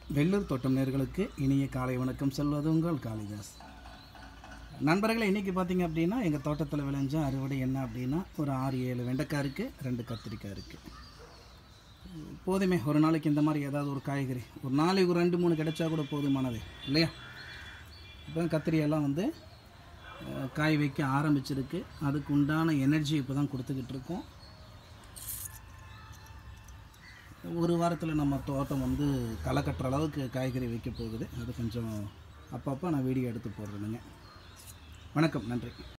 வெள்ளூர் தோட்டம் நேர்களுக்கு இனிய காலை வணக்கம் சொல்வது உங்கள் காளிதாஸ் நண்பர்களே இன்றைக்கி பார்த்தீங்க அப்படின்னா எங்கள் தோட்டத்தில் விளைஞ்ச அறுவடை என்ன அப்படின்னா ஒரு ஆறு ஏழு வெண்டைக்காய் இருக்குது ரெண்டு கத்திரிக்காய் இருக்குது போதுமே ஒரு நாளைக்கு இந்த மாதிரி ஏதாவது ஒரு காய்கறி ஒரு நாளைக்கு ஒரு ரெண்டு மூணு கிடைச்சா கூட போதுமானது இல்லையா இப்போ கத்திரியெல்லாம் வந்து அஹ், காய் வைக்க ஆரம்பிச்சிருக்கு அதுக்கு உண்டான எனர்ஜி இப்போ தான் கொடுத்துக்கிட்டு இருக்கோம் ஒரு வாரத்தில் நம்ம தோட்டம் வந்து களை கட்டுற அளவுக்கு காய்கறி வைக்க போகுது அது கொஞ்சம் அப்பப்போ நான் வீடியோ எடுத்து போடுறேனுங்க வணக்கம் நன்றி